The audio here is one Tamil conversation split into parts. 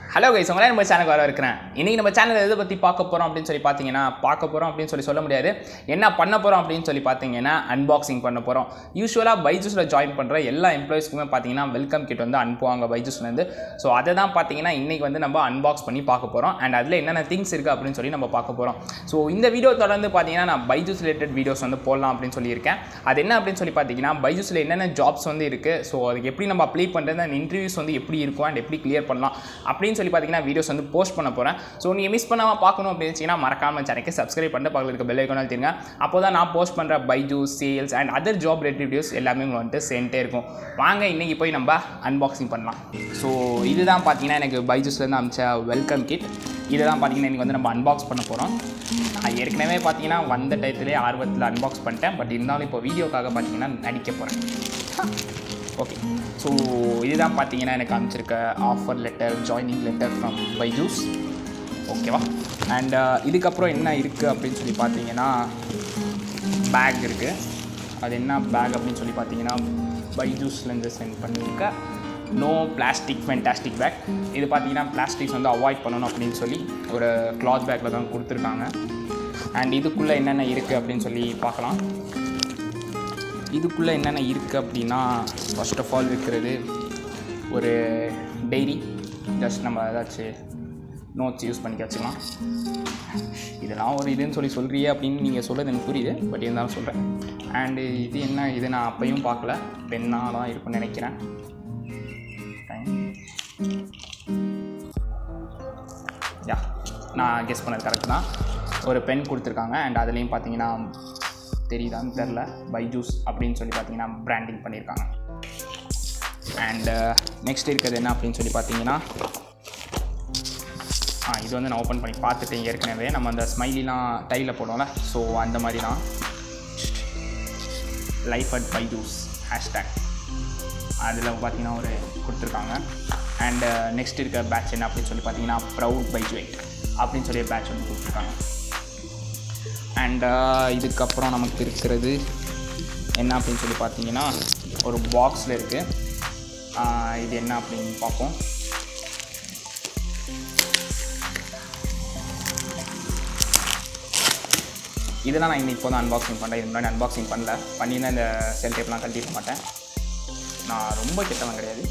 ஹலோ கைஸ் உங்களே நம்ம சேனலுக்கு வர இருக்கிறேன் இன்றைக்கி நம்ம சேனல் எதை பற்றி பார்க்க போகிறோம் அப்படின்னு சொல்லி பார்த்தீங்கன்னா பார்க்க போகிறோம் அப்படின்னு சொல்லி சொல்ல முடியாது என்ன பண்ண போகிறோம் அப்படின்னு சொல்லி பார்த்தீங்கன்னா அன்பாக்சிங் பண்ண போகிறோம் யூஸ்வலாக பைஜூஸில் ஜாயின் பண்ணுற எல்லா எம்ப்ளாயிஸ்க்குமே பார்த்தீங்கன்னா வெல்கம் கிட் வந்து அனுப்புவாங்க பைஜூஸ்லேருந்து ஸோ அதை தான் பார்த்தீங்கன்னா இன்றைக்கி வந்து நம்ம அன்பாக்ஸ் பண்ணி பார்க்க போகிறோம் அண்ட் அதில் என்னென்ன திங்ஸ் இருக்குது அப்படின்னு சொல்லி நம்ம பார்க்க போகிறோம் ஸோ இந்த வீடியோ தொடர்ந்து பார்த்தீங்கன்னா நான் பைஜூஸ் ரிலேட்டட் வீடியோஸ் வந்து போடலாம் அப்படின்னு சொல்லியிருக்கேன் அது என்ன அப்படின்னு சொல்லி பார்த்தீங்கன்னா பைஜூஸில் என்னென்ன ஜாப்ஸ் வந்து இருக்குது ஸோ அதுக்கு எப்படி நம்ம அப்ளை பண்ணுறது அந்த இன்டர்வியூஸ் வந்து எப்படி இருக்கும் அண்ட் எப்படி கிளியர் பண்ணலாம் அப்படின்னு சொல்லி பார்த்தீங்கன்னா வீடியோஸ் வந்து போஸ்ட் பண்ண போகிறேன் ஸோ நீங்கள் மிஸ் பண்ணாமல் பார்க்கணும் அப்படின்னு வச்சிங்கன்னா மறக்காம சேனலுக்கு சப்ஸ்கிரைப் பண்ணிட்டு பக்கத்தில் இருக்க பெல் ஐக்கானால் தெரியுங்க அப்போ தான் நான் போஸ்ட் பண்ணுற Byju's sales and other job related videos எல்லாமே உங்களுக்கு வந்துட்டு சேர்ந்துட்டே இருக்கும் வாங்க இன்றைக்கி போய் நம்ம அன்பாக்சிங் பண்ணலாம் ஸோ இதுதான் பார்த்தீங்கன்னா எனக்கு பைஜூஸ்லேருந்து அமிச்ச வெல்கம் கிட் இதை தான் பார்த்தீங்கன்னா இன்றைக்கி வந்து நம்ம அன்பாக்ஸ் பண்ண போகிறோம் நான் ஏற்கனவே பார்த்தீங்கன்னா வந்த டயத்துலேயே ஆர்வத்தில் அன்பாக்ஸ் பண்ணிட்டேன் பட் இருந்தாலும் இப்போ வீடியோக்காக பார்த்தீங்கன்னா நடிக்க போகிறேன் ஓகே ஸோ இதுதான் பார்த்தீங்கன்னா எனக்கு அனுப்பிச்சிருக்க offer letter joining letter from Byju's ஓகேவா அண்ட் இதுக்கப்புறம் என்ன இருக்குது அப்படின்னு சொல்லி பார்த்தீங்கன்னா பேக் இருக்குது அது என்ன பேக் அப்படின்னு சொல்லி பார்த்தீங்கன்னா பைஜூஸ்லேருந்து சென்ட் பண்ணியிருக்க நோ பிளாஸ்டிக் ஃபென்டாஸ்டிக் பேக் இது பார்த்தீங்கன்னா பிளாஸ்டிக்ஸ் வந்து அவாய்ட் பண்ணணும் அப்படின்னு சொல்லி ஒரு கிளாத் பேக்கில் தான் கொடுத்துருக்காங்க அண்ட் இதுக்குள்ளே என்னென்ன இருக்குது அப்படின்னு சொல்லி பார்க்கலாம் இதுக்குள்ளே என்னென்ன இருக்குது அப்படின்னா ஃபர்ஸ்ட் ஆஃப் ஆல் இருக்கிறது ஒரு டைரி ஜஸ்ட் நம்ம ஏதாச்சும் நோட்ஸ் யூஸ் பண்ணிக்க வச்சுக்கலாம் இதெல்லாம் ஒரு இதுன்னு சொல்லி சொல்கிறியே அப்படின்னு நீங்கள் சொல்கிறது எனக்கு புரியுது பட் இருந்தாலும் சொல்கிறேன் அண்டு இது என்ன இது நான் அப்பையும் பார்க்கல பெண்ணாக தான் இருக்கும்னு நினைக்கிறேன் யா நான் கெஸ் பண்ணது கரெக்ட் தான் ஒரு பென் கொடுத்துருக்காங்க அண்ட் அதுலேயும் பார்த்தீங்கன்னா தெரியுதான்னு தெரில பைஜூஸ் அப்படின்னு சொல்லி பார்த்தீங்கன்னா பிராண்டிங் பண்ணியிருக்காங்க அண்டு நெக்ஸ்ட் இருக்கிறது என்ன அப்படின்னு சொல்லி பார்த்தீங்கன்னா ஆ இது வந்து நான் ஓப்பன் பண்ணி பார்த்துட்டேன் ஏற்கனவே நம்ம அந்த ஸ்மைலிலாம் டைலில் போடுவோம்ல ஸோ அந்த மாதிரி தான் லைஃப் அட் பைஜூஸ் ஹேஷ்டேக் அதில் பார்த்தீங்கன்னா ஒரு கொடுத்துருக்காங்க அண்டு நெக்ஸ்ட் இருக்க பேட்ச் என்ன அப்படின்னு சொல்லி பார்த்தீங்கன்னா ப்ரவுட் பைஜுவேட் அப்படின்னு சொல்லி பேட்ச் வந்து கொடுத்துருக்காங்க அண்ட் இதுக்கப்புறம் நமக்கு இருக்கிறது என்ன அப்படின்னு சொல்லி பார்த்தீங்கன்னா ஒரு பாக்ஸில் இருக்குது இது என்ன அப்படின்னு பார்ப்போம் இதெல்லாம் நான் இன்னைக்கு இப்போ தான் அன்பாக்சிங் பண்ணுறேன் இது முன்னாடி அன்பாக்சிங் பண்ணல பண்ணியிருந்தா இந்த செல் டேப்லாம் கழட்டிக்க மாட்டேன் நான் ரொம்ப கெட்டவன் கிடையாது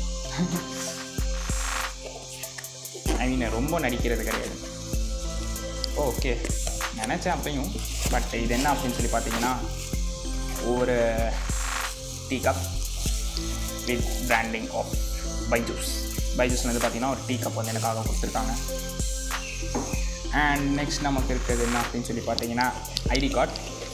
ஐ மீன் ரொம்ப நடிக்கிறது கிடையாது ஓகே நினச்சேன் அப்பையும் பட் இது என்ன அப்படின்னு சொல்லி பார்த்தீங்கன்னா ஒரு tea cup with branding of Byju's Byju's வந்து பார்த்தீங்கன்னா ஒரு டீ கப் வந்து எனக்காக கொடுத்துருக்காங்க அண்ட் நெக்ஸ்ட் நமக்கு இருக்கிறது என்ன அப்படின்னு சொல்லி பார்த்தீங்கன்னா ID card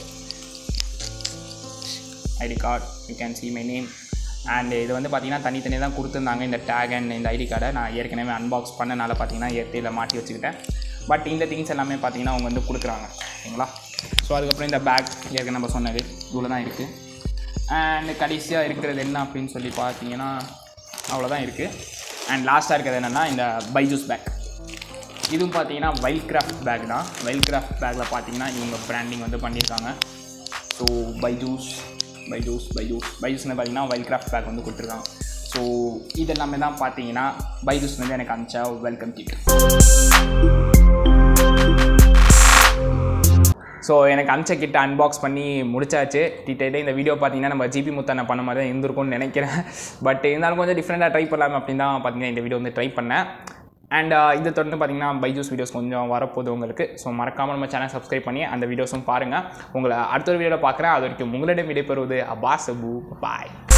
ID card you can see my name and இது வந்து பார்த்தீங்கன்னா தனித்தனியாக தான் கொடுத்துருந்தாங்க இந்த டேக் அண்ட் இந்த ஐடி கார்டை நான் ஏற்கனவே அன்பாக்ஸ் பண்ணனால பார்த்தீங்கன்னா ஏற்றியில் மாட்டி வச்சுக்கிட்டேன் பட் இந்த திங்ஸ் எல்லாமே பார்த்தீங்கன்னா அவங்க வந்து கொடுக்குறாங்க ஓகேங்களா ஸோ அதுக்கப்புறம் இந்த பேக் ஏற்கனவே நம்ம சொன்னது இவ்வளோ தான் இருக்குது அண்ட் கடைசியாக இருக்கிறது என்ன அப்படின்னு சொல்லி பார்த்தீங்கன்னா அவ்வளோதான் இருக்குது அண்ட் லாஸ்ட்டாக இருக்கிறது என்னென்னா இந்த பைஜூஸ் பேக் இதுவும் பார்த்தீங்கன்னா வைல்ட் கிராஃப்ட் பேக் தான் வைல்ட் கிராஃப்ட் பேக்கில் பார்த்தீங்கன்னா இவங்க பிராண்டிங் வந்து பண்ணியிருக்காங்க ஸோ பைஜூஸ் பைஜூஸ் பைஜூஸ் பைஜூஸ்னு பார்த்தீங்கன்னா வைல்ட் கிராஃப்ட் பேக் வந்து கொடுத்துருக்காங்க ஸோ இதெல்லாமே தான் பார்த்தீங்கன்னா பைஜூஸ்லேருந்து எனக்கு அனுப்பிச்சா வெல்கம் கிட் ஸோ எனக்கு அமிச்ச கிட்ட அன்பாக்ஸ் பண்ணி முடிச்சாச்சு டீட்டெயிலே இந்த வீடியோ பார்த்தீங்கன்னா நம்ம ஜிபி முத்தான பண்ண மாதிரி தான் இருந்திருக்கும்னு நினைக்கிறேன் பட் இருந்தாலும் கொஞ்சம் டிஃப்ரெண்ட்டாக ட்ரை பண்ணலாம் அப்படின்னு தான் பார்த்தீங்கன்னா இந்த வீடியோ வந்து ட்ரை பண்ணேன் அண்ட் இதை தொடர்ந்து பார்த்தீங்கன்னா பைஜூஸ் வீடியோஸ் கொஞ்சம் வரப்போகுது உங்களுக்கு ஸோ மறக்காமல் நம்ம சேனல் சப்ஸ்கிரைப் பண்ணி அந்த வீடியோஸும் பாருங்கள் உங்களை அடுத்த ஒரு வீடியோவில் பார்க்குறேன் அது வரைக்கும் உங்களிடம் விடைபெறுவது அபாஸ் அபு பாய்